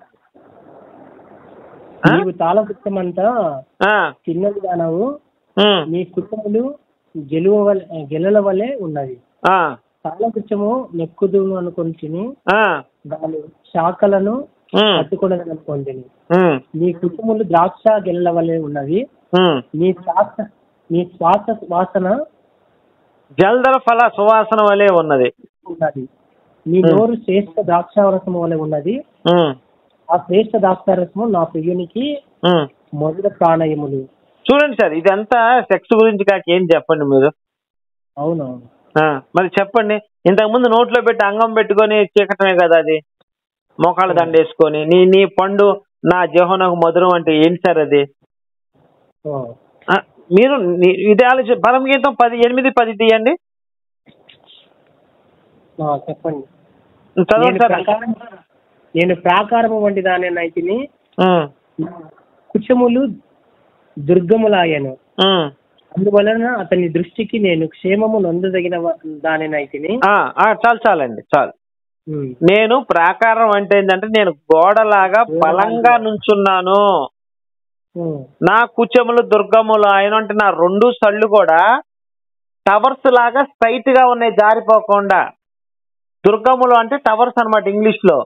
ఆ? నీవు తాళవృక్షం అంతా ఆ, చిన్నది దానవు ఉమ్, నీ కుటుంబములు గెలువ వలె గెలల వలె ఉన్నది ఆ, తాళవృక్షము నెక్కుదును అనుకొని ఆ, దాని శాఖలను ఉమ్, పట్టుకున్నది అనుకోండి ఉమ్, నీ కుటుంబములు ద్రాక్ష గెలల వలె ఉన్నవి ఉమ్. నీ శ్వాస నీ శ్వాస వాసన జల్దర ఫల సువాసన వలె ఉన్నది ఉన్నది నీ నోరు శ్రేష్ఠ ద్రాక్షారసము వలె ఉన్నది ఉమ్, ఆ శ్రేష్ఠ ద్రాక్షారసము నా ప్రియునికి ఉమ్. మొదట ప్రాణయములు చూడండి సార్ ఇదంతా సెక్స్ గురించి కాక ఏం చెప్పండి మీరు అవునవును ఆ, మరి చెప్పండి ఇంతకు ముందు నోట్లో పెట్టి అంగం పెట్టుకొని చీకటమే కదా అది మోకాళ్ళ దండేసుకొని నీ నీ పండు నా జోహనకు మధురం అంటే ఏంటి సార్ అది ఆ. ఆ, మీరు ని- ఇది ఆలోచి పరమగీతం పది ఎనిమిది పది తీయండి ఆ, చెప్పండి చదవండి నేను సార్ ప్రాకారం నేను ప్రాకారము వంటి దానినైతిని ఉమ్, కుచములు దుర్గములాయను ఉమ్. అందువలన అతని దృష్టికి నేను క్షేమము నొందదగిన దానినైతిని ఆ, ఆ, చాలు చాలండి చాలు ఉమ్. నేను ప్రాకారం అంటే ఏంటంటే నేను గోడలాగా బలంగా నుంచున్నాను ఉమ్. నా కుచములు దుర్గములు ఆయన అంటే నా రెండు సళ్ళు కూడా టవర్స్ లాగా స్ట్రైట్ గా ఉన్నాయి జారిపోకుండా దుర్గములు అంటే టవర్స్ అన్నమాట ఇంగ్లీష్ లో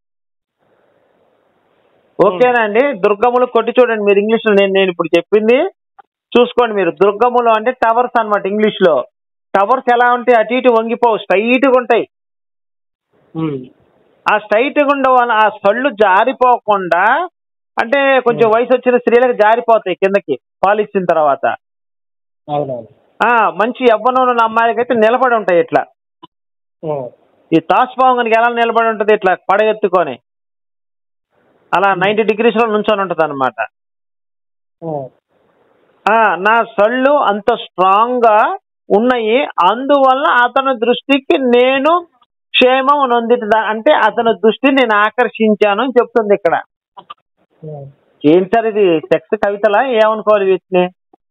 ఓకేనా అండి దుర్గములు కొట్టి చూడండి మీరు ఇంగ్లీష్ లో నేను నేను ఇప్పుడు చెప్పింది చూసుకోండి మీరు దుర్గములు అంటే టవర్స్ అన్నమాట ఇంగ్లీష్ లో టవర్స్ ఎలా ఉంటాయి అటు ఇటు వంగిపోవు స్ట్రైట్ గా ఉంటాయి ఉమ్. ఆ స్ట్రైట్ గా ఉండే వాళ్ళ ఆ సళ్ళు జారిపోకుండా అంటే కొంచెం వయసు వచ్చిన స్త్రీలకు జారిపోతాయి కిందకి పాలు ఇచ్చిన తర్వాత అవునవును ఆ మంచి యవ్వనం ఉన్న అమ్మాయిలకి అయితే నిలబడి ఉంటాయి ఇట్లా ఉమ్. ఈ తాజ్పాంగనికి ఎలా నిలబడి ఉంటది ఇట్లా పడగెత్తుకొని అలా నైన్టీ డిగ్రీస్ లో నుంచొని ఉంటది అనమాట ఉమ్. నా సళ్ళు అంత స్ట్రాంగ్ గా ఉన్నాయి అందువల్ల అతని దృష్టికి నేను క్షేమం నొందిట అంటే అతని దృష్టిని నేను ఆకర్షించాను అని చెప్తుంది ఇక్కడ ఉమ్. ఏంటి సార్ ఇది సెక్స్ కవితలా ఏమనుకోవాలి వీటిని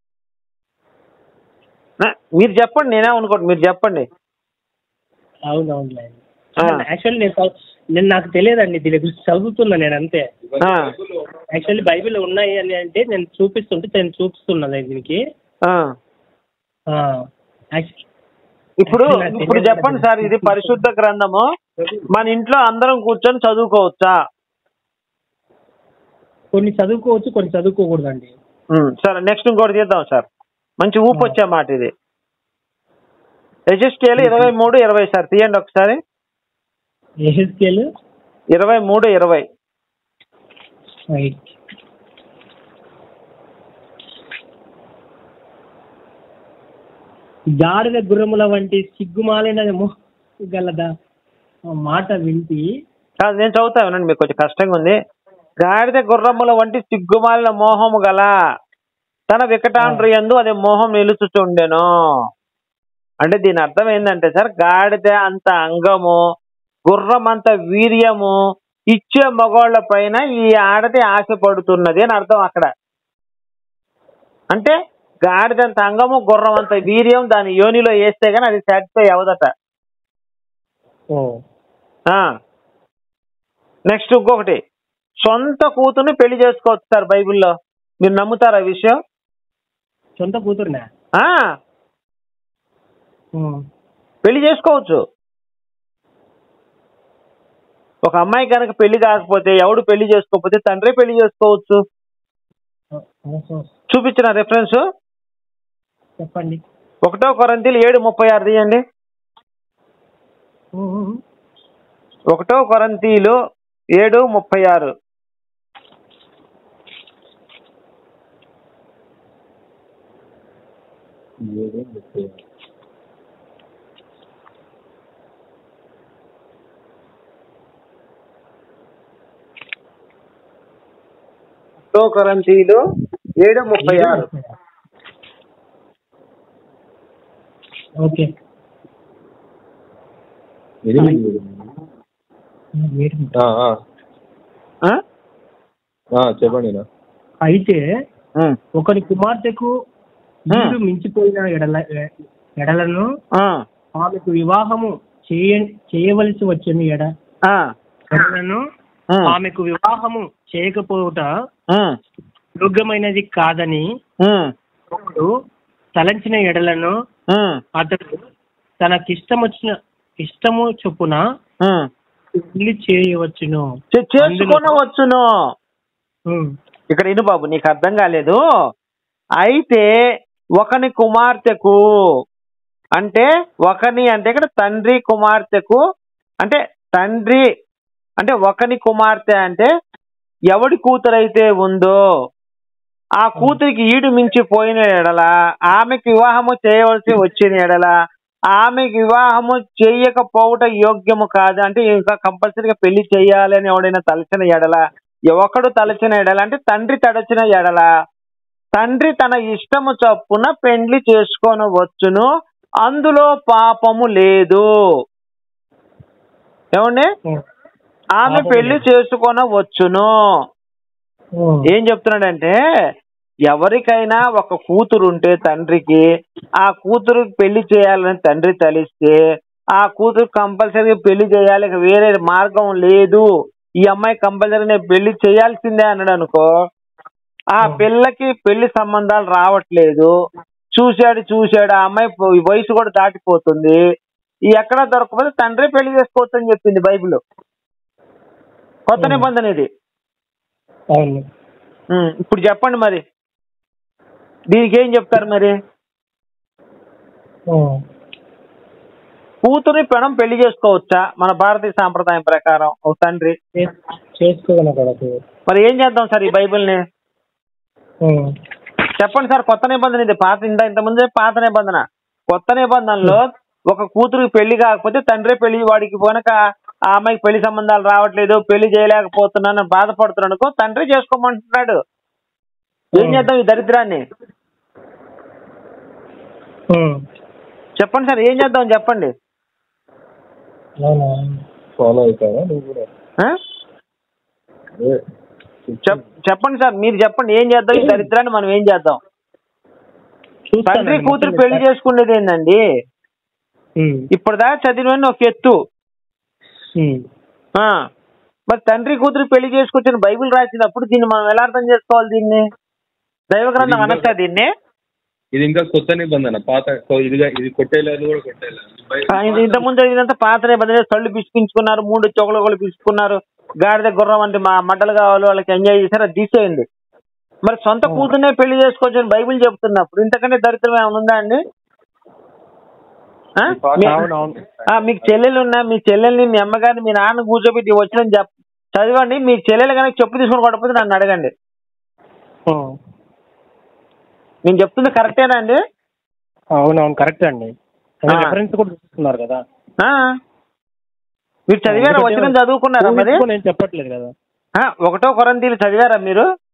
నా- మీరు చెప్పండి నేనేమనుకోండి మీరు చెప్పండి అవునవునులే ఆ. యాక్చువల్లీ నేను చదువు- నేను నాకు తెలియదండి దీని గురించి చదువుతున్నా నేను అంతే ఆ, యాక్చువల్లీ బైబిల్ ఉన్నాయి అని అంటే నేను చూపిస్తుంటే నేను చూపిస్తున్నది దీనికి ఆ. ఆ, యాక్చు- ఇప్పుడు యాక్చువల్లీ నాకు ఇప్పుడు తెలియదు చెప్పండి సార్ ఇది పరిశుద్ధ గ్రంథము మన ఇంట్లో అందరం కూర్చొని చదువుకోవచ్చా కొన్ని చదువుకోవచ్చు కొన్ని చదువుకోకూడదండి ఉమ్, సరే నెక్స్ట్ ఇంకోటి తీద్దాం సార్ మంచి ఊపు వచ్చే మాట ఇది ఎజిస్కేల్ ఇరవై మూడు ఇరవై సార్ తీయండి ఒకసారి ఎహెస్కేల్ ఇరవై మూడు ఇరవై రైట్ గాడిద గుర్రముల వంటి సిగ్గుమాలిన మో- గలదా ఆ మాట వింటి కాదు నేను చదువుతా వినండి మీకు కొంచెం కష్టంగా ఉంది గాడిద గుర్రముల వంటి సిగ్గుమాలిన మోహము గల తన వికటాండ్రియందు అదే మోహం నిలుచుచుండెను అంటే దీని అర్థం ఏంటంటే సార్ గాడిద అంత అంగము గుర్రం అంత వీర్యము ఇచ్చే మగవాళ్ళ పైన ఈ ఆడది ఆశపడుతున్నది అని అర్థం అక్కడ అంటే గాడిద అంత అంగము గుర్రం అంత వీర్యం దాని యోనిలో వేస్తే గానీ అది సాటిస్ఫై అవ్వదట ఓ నెక్స్ట్ ఇంకొకటి సొంత కూతుర్ని పెళ్లి చేసుకోవచ్చు సార్ బైబిల్లో మీరు నమ్ముతారా ఈ విషయం సొంత కూతురునా ఆ ఉమ్. పెళ్లి చేసుకోవచ్చు ఒక అమ్మాయి కనుక పెళ్లి కాకపోతే ఎవడు పెళ్లి చేసుకోకపోతే తండ్రి పెళ్లి చేసుకోవచ్చు ఓహో. చూపించిన రెఫరెన్స్ చెప్పండి ఒకటో కొరంతీలు ఏడు ముప్పై ఆరు తీయండి ఉమ్. ఒకటో కొరంతీలు ఏడు ముప్పై ఆరు ఏడు ముప్పై ఆరు. ఒకటో కొరంతీలు ఏడు ముప్పై ఆరు ఓకే ఎనిమిది ఆ, ఆ. ఆ? ఆ, చెప్పండి నా అయితే ఉమ్, ఒకరి కుమార్తెకు వీరు మించిపోయిన ఎడల ఎడలను ఆ, ఆమెకు వివాహము చేయ చేయవలసి వచ్చిన ఎడ ఆ, ఎడలను ఉమ్, ఆమెకు వివాహము చేయకపోవుట ఉమ్, యోగ్యమైనది కాదని ఉమ్, ఒకడు తలంచిన ఎడలను ఉమ్, అతడు తనకిష్టం వచ్చిన ఇష్టము చొప్పున ఉమ్. పెళ్లి చేయవచ్చును చే- చేసుకొనవచ్చును ఉమ్. ఇక్కడ ఇను బాబు నీకు అర్థం కాలేదు అయితే ఒకని కుమార్తెకు అంటే ఒకని అంటే ఇక్కడ తండ్రి కుమార్తెకు అంటే తండ్రి అంటే ఒకని కుమార్తె అంటే ఎవడి కూతురైతే ఉందో ఆ కూతురికి ఈడు మించిపోయిన ఎడల ఆమెకి వివాహము చేయవలసి వచ్చిన ఎడల ఆమెకి వివాహము చేయకపోవట యోగ్యము కాదు అంటే ఇంకా కంపల్సరీగా పెళ్లి చేయాలి అని ఎవడైనా తలచిన ఎడల ఒకడు తలచిన ఎడల అంటే తండ్రి తడచిన ఎడల తండ్రి తన ఇష్టము చొప్పున పెండ్లి చేసుకొనవచ్చును అందులో పాపము లేదు ఏమండి ఉమ్, ఆమె పెళ్లి చేసుకొనవచ్చును ఉమ్, ఏం చెప్తున్నాడంటే ఎవరికైనా ఒక కూతురు ఉంటే తండ్రికి ఆ కూతురు పెళ్లి చేయాలని తండ్రి తలిస్తే ఆ కూతురు కంపల్సరీ పెళ్లి చేయాలి ఇక వేరే మార్గం లేదు ఈ అమ్మాయి కంపల్సరీ నేను పెళ్లి చేయాల్సిందే అన్నాడు అనుకో ఆ పిల్లకి పెళ్లి సంబంధాలు రావట్లేదు చూశాడు చూశాడు ఆ అమ్మాయి పో- వయసు కూడా దాటిపోతుంది ఈ ఎక్కడా దొరకకపోతే తండ్రి పెళ్లి చేసుకోవచ్చు అని చెప్పింది బైబిల్ కొత్త నిబంధన ఇది అవును ఉమ్, ఇప్పుడు చెప్పండి మరి దీనికి ఏం చెప్తారు మరి ఉమ్, కూతురి పెణం పెళ్లి చేసుకోవచ్చా మన భారతీయ సాంప్రదాయం ప్రకారం ఒక తండ్రి చేస్- చేసుకోగలగలదు మరి ఏం చేద్దాం సార్ ఈ బైబిల్ని ఉమ్, చెప్పండి సార్ కొత్త నిబంధన ఇది పాత ఇంత ఇంతకుముందే పాత నిబంధన కొత్త నిబంధనలో ఒక కూతురికి పెళ్లి కాకపోతే తండ్రి పెళ్లి వాడికి పోనక ఆ అమ్మాయికి పెళ్లి సంబంధాలు రావట్లేదు పెళ్లి చేయలేకపోతున్నాను బాధపడుతున్నాడు అనుకో తండ్రి చేసుకోమంటున్నాడు ఏం చేద్దాం ఈ దరిద్రాన్ని ఉమ్, చెప్పండి సార్ ఏం చేద్దాం చెప్పండి అవునా ఫాలో అవుతావా నువ్వు కూడా ఆ? అదే చెప్ చెప్పండి సార్ మీరు చెప్పండి ఏం చేద్దాం ఈ దరిద్రాన్ని మనం ఏం చేద్దాం చూస్తానండి, తండ్రి కూతురు మొత్తం పెళ్లి చెప్తా. చేసుకునేది ఏందండి ఉమ్, ఇప్పటిదాకా చదివిన ఒక ఎత్తు ఉమ్, ఆ మరి తండ్రి కూతురు పెళ్లి చేసుకొచ్చిన బైబిల్ రాసినప్పుడు దీన్ని మనం ఎలా అర్థం చేసుకోవాలి దీన్ని దైవ గ్రంథం అనొచ్చా దీన్ని ఇది ఇంకా కొత్త నిబంధన పాత కొ- ఇదిగా ఇది కొట్టేలేదు కూడా కొట్టేలేదు ఆ, ఇది ఇంతకుముందు ఇదంతా పాత నిబంధన కళ్ళు పిసికించుకున్నారు మూడు చొకలు కూడా పిసుకున్నారు గాడిద గుర్రం అంటే మా మడ్డలు కావాలి వాళ్ళకి ఎంజాయ్ చేశారు అది తీసేయండి మరి సొంత కూతుర్నే పెళ్లి చేసుకోవచ్చు అని బైబిల్ చెప్తున్నప్పుడు ఇంతకంటే దరిద్రం ఏమైనా ఉందా అండి ఆ? మీ- అవునవును ఆ, మీకు చెల్లెలు ఉన్నా మీ చెల్లెల్ని మీ అమ్మగారిని మీ నాన్న కూర్చోబెట్టి వచ్చిన చెప్ చదవండి మీ చెల్లెలు కనుక చెప్పు తీసుకొని కొట్టకపోతే నన్ను అడగండి ఉమ్, నేను చెప్తుంది కరెక్టేనా అండి అవునవును కరెక్ట్ అండి అదే ఆ. రెఫరెన్స్ కూడా చూస్తున్నారు కదా ఆ? మీరు చదివారా వచ్చిన చదువుకున్నారా మరి ఊహించుకొని నేను చెప్పట్లేదు కదా ఆ, ఒకటో కొరంతీలు చదివారా మీరు